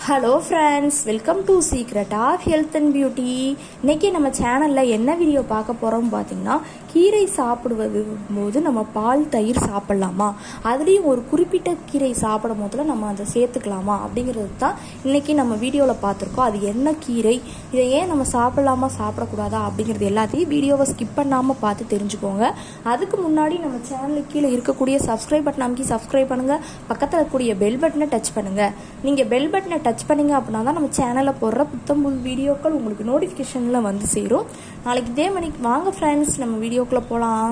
hello friends welcome to secret of health and beauty இன்னைக்கு நம்ம சேனலில் என்ன வீடியோ பார்க்க போகிறோம் பார்த்தீங்கன்னா கீரை சாப்பிடுவது போது நம்ம பால் தயிர் சாப்பிட்லாமா அதுலேயும் ஒரு குறிப்பிட்ட கீரை சாப்பிடும் போதில் நம்ம அதை சேர்த்துக்கலாமா அப்படிங்கிறது தான் இன்னைக்கு நம்ம வீடியோவில் பார்த்துருக்கோம் அது என்ன கீரை இதை ஏன் நம்ம சாப்பிடலாமா சாப்பிடக்கூடாதா அப்படிங்கிறது எல்லாத்தையும் வீடியோவை ஸ்கிப் பண்ணாமல் பார்த்து தெரிஞ்சுக்கோங்க அதுக்கு முன்னாடி நம்ம சேனலுக்கு கீழே இருக்கக்கூடிய சப்ஸ்கிரைப் பட்டன் அமைக்கி சப்ஸ்கிரைப் பண்ணுங்கள் பக்கத்தில் இருக்கக்கூடிய பெல் பட்டனை டச் பண்ணுங்கள் நீங்கள் பெல் பட்டனை டச் பண்ணீங்க அப்படின்னா தான் நம்ம சேனலில் போடுற புத்தம் புது வீடியோக்கள் உங்களுக்கு நோட்டிஃபிகேஷனில் வந்து சேரும் நாளைக்கு இதே மணிக்கு வாங்க ஃப்ரெண்ட்ஸ் நம்ம வீடியோக்குள்ளே போகலாம்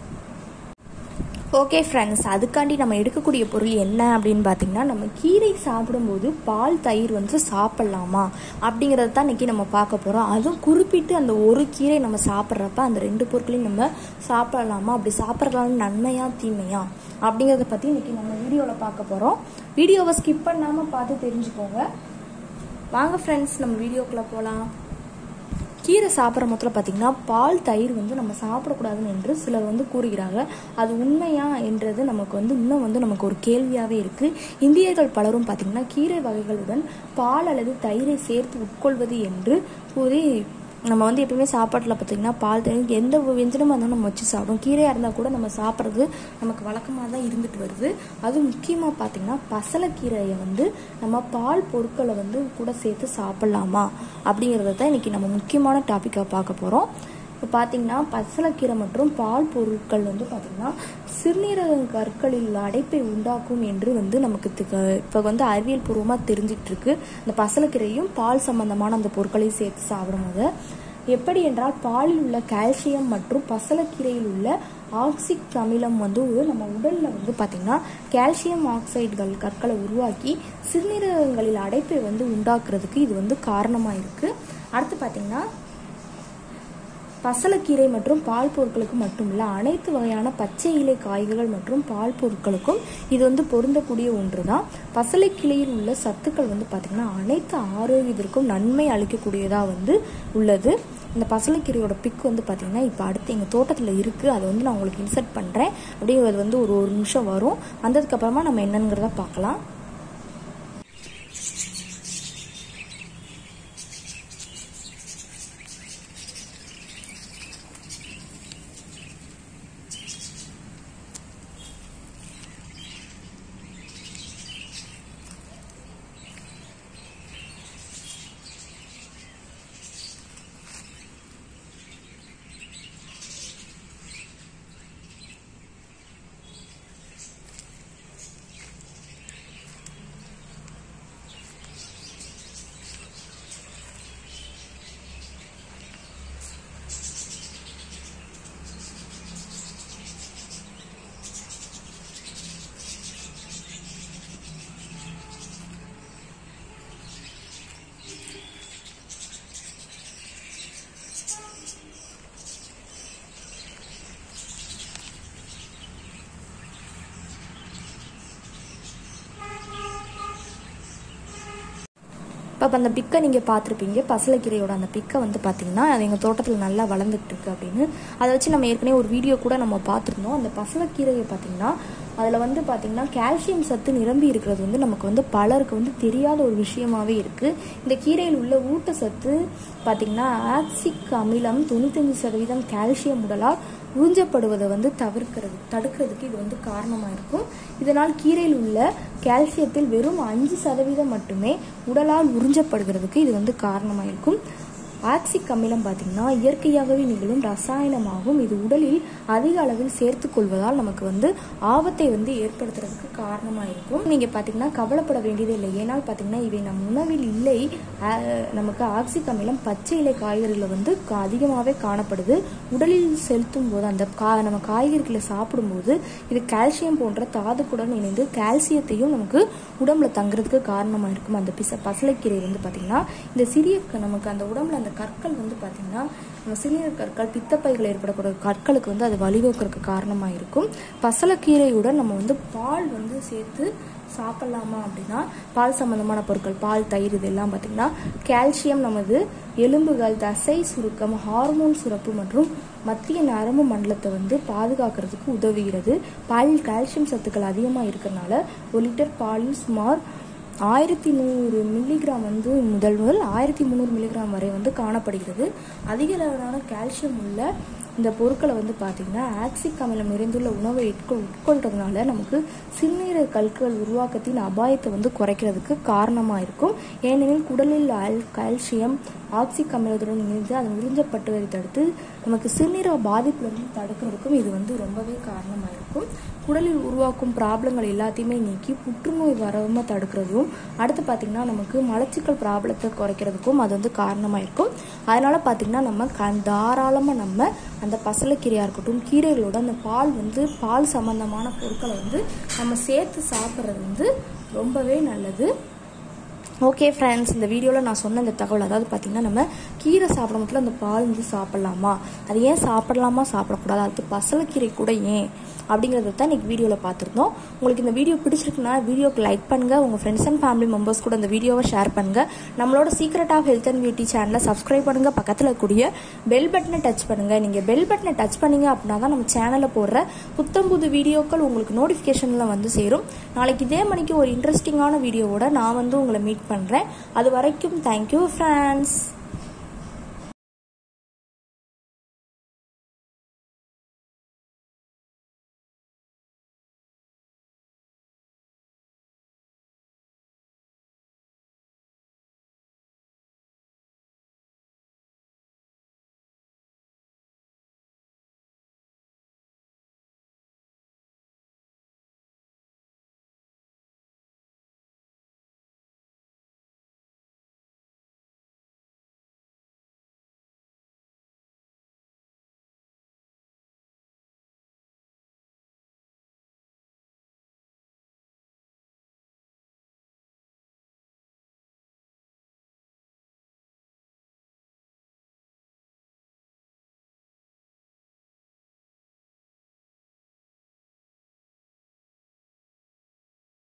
ஓகே ஃப்ரெண்ட்ஸ் அதுக்காண்டி நம்ம எடுக்கக்கூடிய பொருள் என்ன அப்படின்னு பார்த்தீங்கன்னா நம்ம கீரை சாப்பிடும்போது பால் தயிர் வந்து சாப்பிட்லாமா அப்படிங்கிறத தான் இன்றைக்கி நம்ம பார்க்க போகிறோம் அதுவும் குறிப்பிட்டு அந்த ஒரு கீரை நம்ம சாப்பிட்றப்ப அந்த ரெண்டு பொருட்களையும் நம்ம சாப்பிடலாமா அப்படி சாப்பிட்றதுனால நன்மையா தீமையா அப்படிங்கிறத பற்றி இன்றைக்கி நம்ம வீடியோவில் பார்க்க போகிறோம் வீடியோவை ஸ்கிப் பண்ணாமல் பார்த்து தெரிஞ்சுக்கோங்க வாங்க ஃப்ரெண்ட்ஸ் நம்ம வீடியோக்குள்ளே போகலாம் கீரை சாப்பிட்ற மொத்தத்தில் பார்த்தீங்கன்னா பால் தயிர் வந்து நம்ம சாப்பிடக்கூடாதுன்னு என்று சிலர் வந்து கூறுகிறாங்க அது உண்மையா என்றது நமக்கு வந்து இன்னும் வந்து நமக்கு ஒரு கேள்வியாகவே இருக்குது இந்தியர்கள் பலரும் பார்த்தீங்கன்னா கீரை வகைகளுடன் பால் அல்லது தயிரை சேர்த்து உட்கொள்வது என்று கூறி நம்ம வந்து எப்பவுமே சாப்பாட்டில் பார்த்தீங்கன்னா பால் தயிர் எந்த வெஞ்சனமாக இருந்தாலும் நம்ம வச்சு சாப்பிடுவோம் கீரையாக இருந்தால் கூட நம்ம சாப்பிட்றது நமக்கு வழக்கமாக தான் இருந்துட்டு வருது அது முக்கியமாக பார்த்தீங்கன்னா பசலைக்கீரையை வந்து நம்ம பால் பொருட்களை வந்து கூட சேர்த்து சாப்பிட்லாமா அப்படிங்கிறத தான் இன்றைக்கி நம்ம முக்கியமான டாப்பிக்காக பார்க்க போகிறோம் இப்போ பார்த்தீங்கன்னா பசலைக்கீரை மற்றும் பால் பொருட்கள் வந்து பார்த்திங்கன்னா சிறுநீரக கற்களில் அடைப்பை உண்டாக்கும் என்று வந்து நமக்கு இப்போ வந்து அறிவியல் பூர்வமாக தெரிஞ்சிட்டு இருக்கு இந்த பசலைக்கீரையும் பால் சம்பந்தமான அந்த பொருட்களையும் சேர்த்து சாப்பிடும்போது எப்படி என்றால் பாலில் உள்ள கால்சியம் மற்றும் பசலைக்கீரையில் உள்ள ஆக்சிக் அமிலம் வந்து நம்ம உடலில் வந்து பார்த்திங்கன்னா கால்சியம் ஆக்சைடுகள் கற்களை உருவாக்கி சிறுநீரகங்களில் அடைப்பை வந்து உண்டாக்குறதுக்கு இது வந்து காரணமாக இருக்குது அடுத்து பார்த்திங்கன்னா பசலக்கீரை மற்றும் பால் பொருட்களுக்கு மட்டுமில்ல அனைத்து வகையான பச்சை இலை காய்கறிகள் மற்றும் பால் பொருட்களுக்கும் இது வந்து பொருந்தக்கூடிய ஒன்று தான் பசலைக்கிளையில் உள்ள சத்துக்கள் வந்து பார்த்திங்கன்னா அனைத்து ஆரோக்கியத்திற்கும் நன்மை அளிக்கக்கூடியதாக வந்து உள்ளது இந்த பசலைக்கீரையோட பிக் வந்து பார்த்திங்கன்னா இப்போ அடுத்து எங்கள் தோட்டத்தில் இருக்குது அதை வந்து நான் உங்களுக்கு இன்சர்ட் பண்ணுறேன் அப்படியே அது வந்து ஒரு ஒரு நிமிஷம் வரும் வந்ததுக்கப்புறமா நம்ம என்னங்கிறத பார்க்கலாம் இப்போ அந்த பிக்கை நீங்கள் பார்த்துருப்பீங்க பசலைக்கீரையோட அந்த பிக்கை வந்து பார்த்தீங்கன்னா அது எங்கள் தோட்டத்தில் நல்லா வளர்ந்துட்டு இருக்கு அப்படின்னு அதை வச்சு நம்ம ஏற்கனவே ஒரு வீடியோ கூட நம்ம பார்த்துருந்தோம் அந்த பசலைக்கீரையை பார்த்தீங்கன்னா அதில் வந்து பார்த்திங்கன்னா கால்சியம் சத்து நிரம்பி இருக்கிறது வந்து நமக்கு வந்து பலருக்கு வந்து தெரியாத ஒரு விஷயமாவே இருக்குது இந்த கீரையில் உள்ள ஊட்டச்சத்து பார்த்திங்கன்னா ஆக்சிக் அமிலம் தொண்ணூத்தஞ்சு சதவீதம் கால்சியம் உடலால் உறிஞ்சப்படுவதை வந்து தவிர்க்கிறது தடுக்கிறதுக்கு இது வந்து காரணமாக இருக்கும் இதனால் கீரையில் உள்ள கால்சியத்தில் வெறும் அஞ்சு சதவீதம் மட்டுமே உடலால் உறிஞ்சப்படுகிறதுக்கு இது வந்து காரணமாக இருக்கும் ஆக்சிக் அமிலம் பார்த்திங்கன்னா இயற்கையாகவே நிகழும் ரசாயனமாகும் இது உடலில் அதிக அளவில் சேர்த்து கொள்வதால் நமக்கு வந்து ஆபத்தை வந்து ஏற்படுத்துறதுக்கு காரணமாக இருக்கும் நீங்கள் பார்த்தீங்கன்னா கவலைப்பட வேண்டியது இல்லை ஏன்னால் பார்த்தீங்கன்னா இவை நம் உணவில் இல்லை நமக்கு ஆக்சிக் அமிலம் பச்சை இலை காய்கறிகளில் வந்து அதிகமாகவே காணப்படுது உடலில் செலுத்தும் போது அந்த கா நம்ம காய்கறிகளை சாப்பிடும்போது இது கால்சியம் போன்ற தாதுக்குடன் இணைந்து கால்சியத்தையும் நமக்கு உடம்புல தங்குறதுக்கு காரணமாக இருக்கும் அந்த பிச பசலைக்கீரை வந்து பார்த்திங்கன்னா இந்த சிறிய நமக்கு அந்த உடம்புல அந்த கற்கள் வந்து பார்த்திங்கன்னா நம்ம சிறுநீர் கற்கள் பித்தப்பைகள் ஏற்படக்கூடிய கற்களுக்கு வந்து அது வழிவகுக்கிறதுக்கு காரணமாக இருக்கும் பசலைக்கீரையுடன் நம்ம வந்து பால் வந்து சேர்த்து சாப்பிட்லாமா அப்படின்னா பால் சம்மந்தமான பொருட்கள் பால் தயிர் இதெல்லாம் பார்த்திங்கன்னா கால்சியம் நமது எலும்புகள் தசை சுருக்கம் ஹார்மோன் சுரப்பு மற்றும் மத்திய நரம்பு மண்டலத்தை வந்து பாதுகாக்கிறதுக்கு உதவுகிறது பாலில் கால்சியம் சத்துக்கள் அதிகமாக இருக்கிறதுனால ஒரு லிட்டர் பாலில் சுமார் ஆயிரத்தி நூறு மில்லிகிராம் வந்து முதல் முதல் ஆயிரத்தி முந்நூறு மில்லிகிராம் வரை வந்து காணப்படுகிறது அதிக அளவிலான கால்சியம் உள்ள இந்த பொருட்களை வந்து பார்த்திங்கன்னா ஆக்சிக் அமிலம் நிறைந்துள்ள உணவை உட்கொள் உட்கொள்றதுனால நமக்கு சிறுநீரக கற்கள் உருவாக்கத்தின் அபாயத்தை வந்து குறைக்கிறதுக்கு காரணமாக இருக்கும் ஏனெனில் குடலில் ஆல் கால்சியம் ஆக்சிக் அமிலத்துடன் இணைந்து அது உறிஞ்சப்பட்டுவதை தடுத்து நமக்கு சிறுநீரக பாதிப்புலேருந்து தடுக்கிறதுக்கும் இது வந்து ரொம்பவே காரணமாக இருக்கும் குடலில் உருவாக்கும் ப்ராப்ளங்கள் எல்லாத்தையுமே நீக்கி புற்றுநோய் வராமல் தடுக்கிறதும் அடுத்து பார்த்திங்கன்னா நமக்கு மலச்சிக்கல் ப்ராப்ளத்தை குறைக்கிறதுக்கும் அது வந்து காரணமாக இருக்கும் அதனால் பார்த்திங்கன்னா நம்ம க தாராளமாக நம்ம அந்த பசலைக்கீரையாக இருக்கட்டும் கீரைகளோட அந்த பால் வந்து பால் சம்மந்தமான பொருட்களை வந்து நம்ம சேர்த்து சாப்பிட்றது வந்து ரொம்பவே நல்லது ஓகே ஃப்ரெண்ட்ஸ் இந்த வீடியோவில் நான் சொன்ன இந்த தகவல் அதாவது பார்த்திங்கன்னா நம்ம கீரை சாப்பிடும் போது அந்த பால் வந்து சாப்பிட்லாமா அது ஏன் சாப்பிடலாமா சாப்பிடக்கூடாது அது பசலைக்கீரை கூட ஏன் அப்படிங்கிறத தான் இன்றைக்கி வீடியோவில் பார்த்துருந்தோம் உங்களுக்கு இந்த வீடியோ பிடிச்சிருக்குன்னா வீடியோக்கு லைக் பண்ணுங்கள் உங்கள் ஃப்ரெண்ட்ஸ் அண்ட் ஃபேமிலி மெம்பர்ஸ் கூட இந்த வீடியோவை ஷேர் பண்ணுங்கள் நம்மளோட secret of health and beauty சேனலை சப்ஸ்கிரைப் பண்ணுங்கள் பக்கத்தில் இருக்கக்கூடிய பெல் பட்டனை டச் பண்ணுங்கள் நீங்கள் பெல் பட்டனை டச் பண்ணீங்க அப்படின்னா தான் நம்ம சேனலில் போடுற புத்தம் புது வீடியோக்கள் உங்களுக்கு நோட்டிஃபிகேஷனில் வந்து சேரும் நாளைக்கு இதே மணிக்கு ஒரு இன்ட்ரெஸ்டிங்கான வீடியோவோட நான் வந்து உங்களை மீட் பண்ணுறேன் அது வரைக்கும் தேங்க்யூ ஃப்ரெண்ட்ஸ்